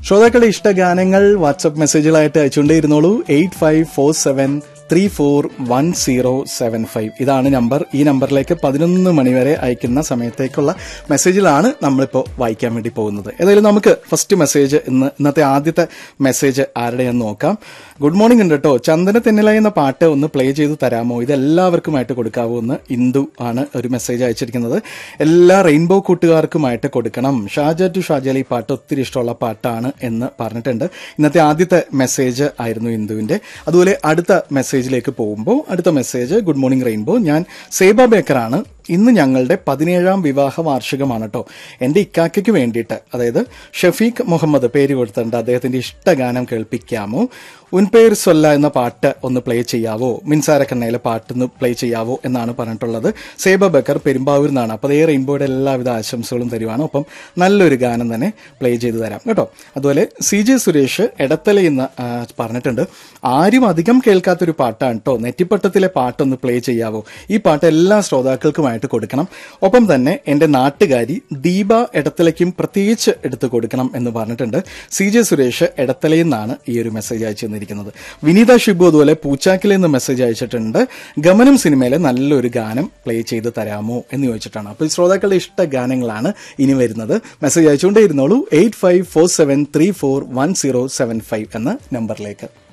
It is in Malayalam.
ശ്രോതാക്കളുടെ ഇഷ്ടഗാനങ്ങൾ വാട്സപ്പ് മെസ്സേജുകളായിട്ട് അയച്ചുകൊണ്ടേയിരുന്നോളൂ eight five four seven three four one zero seven five ഇതാണ് നമ്പർ ഈ നമ്പറിലേക്ക് പതിനൊന്ന് മണിവരെ അയക്കുന്ന സമയത്തേക്കുള്ള മെസ്സേജിലാണ് നമ്മളിപ്പോൾ വായിക്കാൻ വേണ്ടി പോകുന്നത് ഏതായാലും നമുക്ക് ഫസ്റ്റ് മെസ്സേജ് ഇന്ന് ഇന്നത്തെ ആദ്യത്തെ മെസ്സേജ് ആരുടെയെന്ന് നോക്കാം ഗുഡ് മോർണിംഗ് ഉണ്ട് കേട്ടോ ചന്ദന തെന്നില എന്ന പാട്ട് ഒന്ന് പ്ലേ ചെയ്ത് തരാമോ ഇത് എല്ലാവർക്കുമായിട്ട് കൊടുക്കാവോ എന്ന് ഇന്ദു ആണ് ഒരു മെസ്സേജ് അയച്ചിരിക്കുന്നത് എല്ലാ റെയിൻബോ കൂട്ടുകാർക്കുമായിട്ട് കൊടുക്കണം ഷാജ ടു ഷാജൽ ഈ പാട്ട് ഒത്തിരി ഇഷ്ടമുള്ള പാട്ടാണ് എന്ന് പറഞ്ഞിട്ടുണ്ട് ഇന്നത്തെ ആദ്യത്തെ മെസ്സേജ് ആയിരുന്നു ഇന്ദുവിന്റെ അതുപോലെ അടുത്ത മെസ്സേജിലേക്ക് പോകുമ്പോൾ അടുത്ത മെസ്സേജ് ഗുഡ് മോർണിംഗ് റെയിൻബോ ഞാൻ സേബ ബേക്കറാണ് ഇന്ന് ഞങ്ങളുടെ പതിനേഴാം വിവാഹ വാർഷികമാണ് കേട്ടോ എന്റെ ഇക്കാക്കയ്ക്ക് വേണ്ടിയിട്ട് അതായത് ഷഫീഖ് മുഹമ്മദ് പേര് കൊടുത്തിട്ടുണ്ട് അദ്ദേഹത്തിന്റെ ഇഷ്ടഗാനം കേൾപ്പിക്കാമോ ഉൻപേർ സൊല്ല എന്ന പാട്ട് ഒന്ന് പ്ലേ ചെയ്യാവോ മിൻസാര കണ്ണയിലെ പാട്ട് ഒന്ന് പ്ലേ ചെയ്യാവോ എന്നാണ് പറഞ്ഞിട്ടുള്ളത് സേബ ബക്കർ പെരുമ്പാവൂർ നിന്നാണ് അപ്പോൾ അതേ റെയിൻബോയുടെ എല്ലാവിധ ആശംസകളും തരുവാണ് ഒപ്പം നല്ലൊരു ഗാനം തന്നെ പ്ലേ ചെയ്തു തരാം കേട്ടോ അതുപോലെ സി ജെ സുരേഷ് എടത്തലയിൽ നിന്ന് ആ, പറഞ്ഞിട്ടുണ്ട് ആരും അധികം കേൾക്കാത്തൊരു പാട്ടാണ് കേട്ടോ നെറ്റിപ്പട്ടത്തിലെ പാട്ടൊന്ന് പ്ലേ ചെയ്യാവോ ഈ പാട്ട് എല്ലാ ശ്രോതാക്കൾക്കുമായിട്ട് കൊടുക്കണം ഒപ്പം തന്നെ എന്റെ നാട്ടുകാരി ദീപ എടത്തലയ്ക്കും പ്രത്യേകിച്ച് എടുത്തു കൊടുക്കണം എന്ന് പറഞ്ഞിട്ടുണ്ട് സി ജെ സുരേഷ് എടത്തലയിൽ നിന്നാണ് ഈ ഒരു മെസ്സേജ് അയച്ചു തന്നിരിക്കുന്നത് വിനീത ഷിബു അതുപോലെ പൂച്ചാക്കിൽ നിന്ന് മെസ്സേജ് അയച്ചിട്ടുണ്ട് ഗമനം സിനിമയിലെ നല്ലൊരു ഗാനം പ്ലേ ചെയ്ത് തരാമോ എന്ന് ചോദിച്ചിട്ടാണ് അപ്പോൾ ഈ ശ്രോതാക്കളുടെ ഇഷ്ട ഗാനങ്ങളാണ് ഇനി വരുന്നത് മെസ്സേജ് അയച്ചുകൊണ്ടേ ഇരുന്നോളൂ eight five four seven three four one zero seven five എന്ന നമ്പറിലേക്ക്